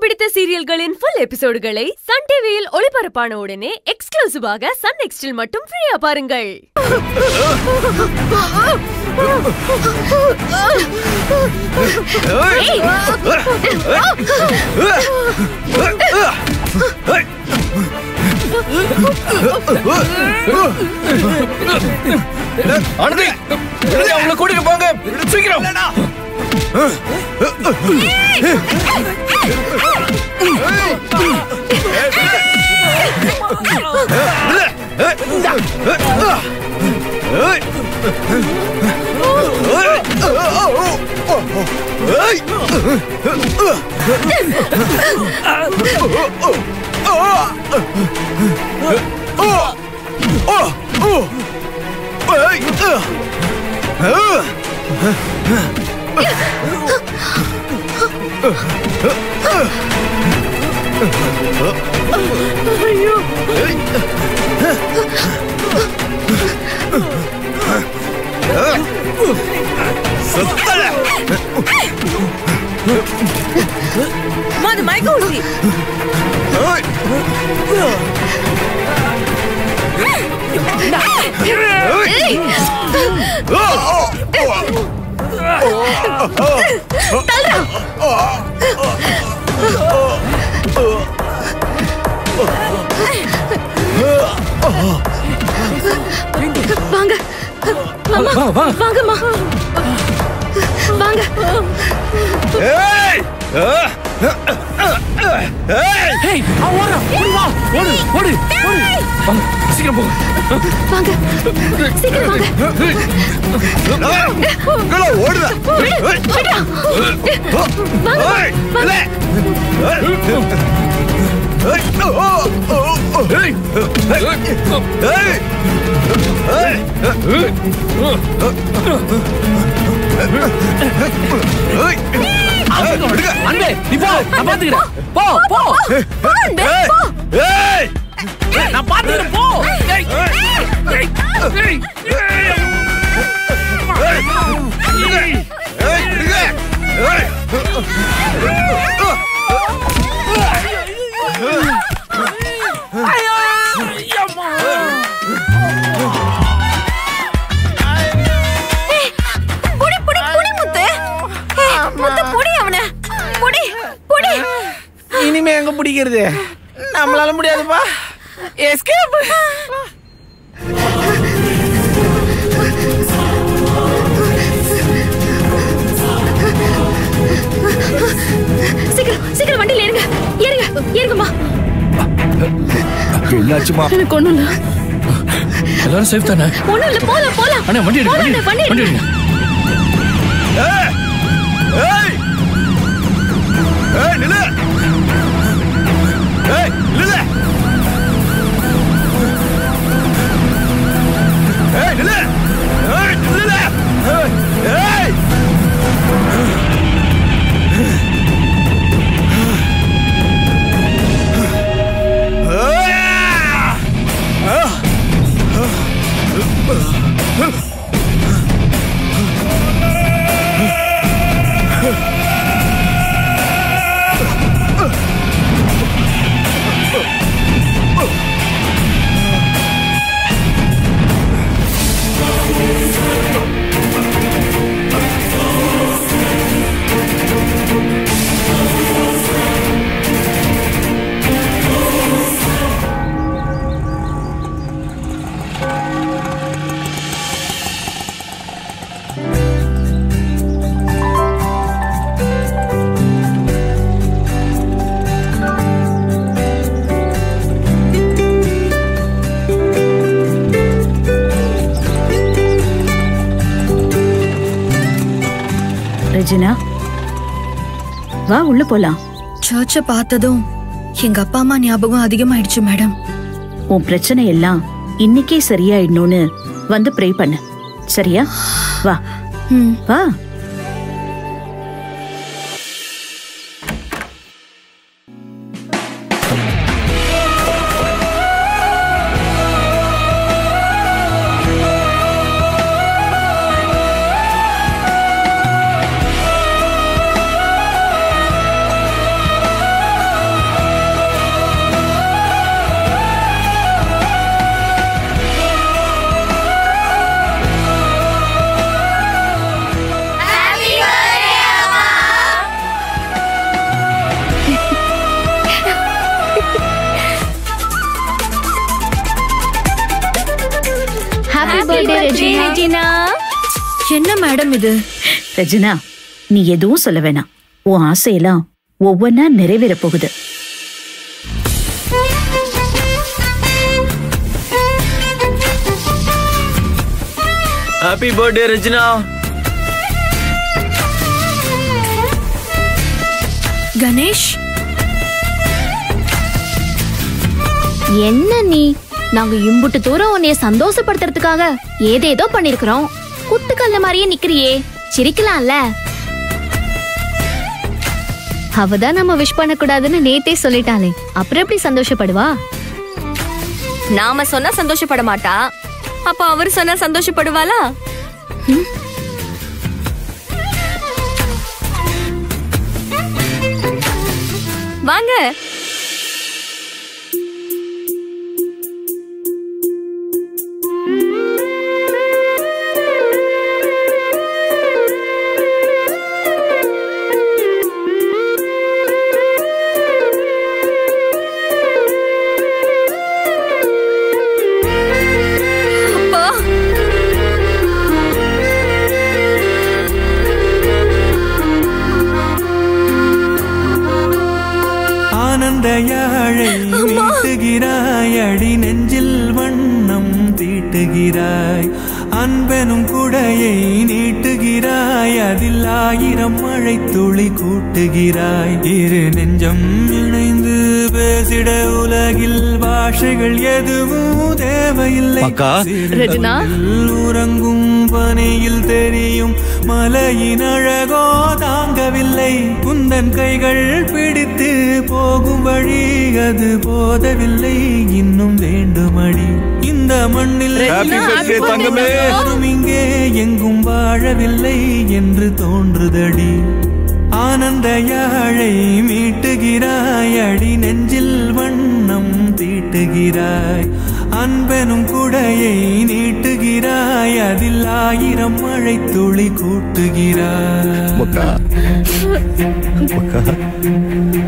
பிடித்த சீரியல்களின் full எபிசோடுகளை Sun டிவியில் ஒளிபரப்பான உடனே எக்ஸ்க்ளூசிவாக சன் நெக்ஸ்டில் மட்டும் ஃப்ரீயா பாருங்கள் ஆனந்தி உடனே அவங்கள கூட்டிட்டு போங்க சீக்கிரம் அம்மா, அது மயக்க ஊசி ஏய், வாங்க மாமா வாங்கம்மா வாங்க ஏய் அவன் ஓடுறான் ஓடி வா ஓடு ஓடு ஓடு வாங்க சீக்கிரம் போங்க வாங்க சீக்கிரம் வாங்க ஓடுதா விடுடா. வாங்க வாங்க அன்பே நீ போ நான் பாத்துக்கிறேன் போ போ நான் பாத்துக்கிறேன் போ ஏய், ஏய், ஏய், ஏய். புடி புடி புடி முத்து ஏய், முத்து புடி அவனை புடி புடி இனிமே எங்க பிடிக்கிறது நம்மளால முடியாதுப்பா எஸ்கேப் சீக்கிரம் சீக்கிரம் வண்டியில ஏறுங்க ஏறுங்க ஏறுங்கம்மா என்னாச்சுமா எனக்கு ஒண்ணும் இல்ல எல்லாரும் சேஃப் தானே ஒண்ணும் இல்ல போலாம் போலாம் அண்ணா வண்டி எடுங்க போலாம், வண்டி வண்டி எடுங்க. வண்டி எடுங்க. எடுங்க ஏய் ஏய் நில்லு ஏய் நில்லு ஏய் நில்லு ஏய் நில்லு ஏய் ரெஜினா வா உள்ள போலாம் சர்ச்சை பார்த்ததும் எங்க அப்பா அம்மா ஞாபகம் அதிகமாயிடுச்சு மேடம் உன் பிரச்சனை எல்லாம் இன்னைக்கே சரியாயிடணும்னு வந்து ப்ரே பண்ணு சரியா வா ம் வா ரெஜினா என்ன மேடம் இது ரஜினா நீ எதுவும் சொல்ல வேணாம் உன் ஆசையெல்லாம் ஒவ்வொன்னா நிறைவேற போகுது ஹாப்பி பர்த்டே ரஜினா கணேஷ் என்ன நீ நாங்க இம்புட்டு தூரம் உன்னைய சந்தோஷப்படுத்துறதுக்காக ஏதேதோ பண்ணிருக்கிறோம் குத்துக்கல்ல மாதிரியே நிக்கிறியே சிரிக்கலாம்ல அவதான் நம்ம விஷ் பண்ண கூடாதுன்னு நேத்தே சொல்லிட்டாளே அப்புறம் எப்படி சந்தோஷப்படுவா நாம சொன்னா சந்தோஷப்பட மாட்டா அப்ப அவர் சொன்னா சந்தோஷப்படுவாளா வாங்க அப்பா ஆனந்த யாழை மீட்டுகிறாய் அடி நெஞ்சில் வண்ணம் தீட்டுகிறாய் அன்பெனும் குடையை நீட்டுகிறாய் அதில் ஆயிரம் மழை துளி கூட்டுகிறாய் இரு நெஞ்சம் இணைந்து பேசிட உலகில் பாஷைகள் எதுவும் தேவையில்லை அக்கா. சிறு ரஜினா. தமிழில் உறங்கும் பனியில் தெரியும் மலையின் அழகோ தாங்கவில்லை குந்தன் கைகள் பிடித்து போகும் வழி அது போதவில்லை இன்னும் வேண்டுமடி இந்த மண்ணில் Happy birthday, தங்கமே. யாரும் இங்கே எங்கும் வாழவில்லை என்று தோன்றுதடி ஆனந்த யாழை மீட்டுகிறாய் அடி நெஞ்சில் வண்ணம் தீட்டுகிறாய் அன்பெனும் குடையை நீட்டுகிறாய் அதில் ஆயிரம் மழை துளி கூட்டுகிறாய் மக்கா மக்கா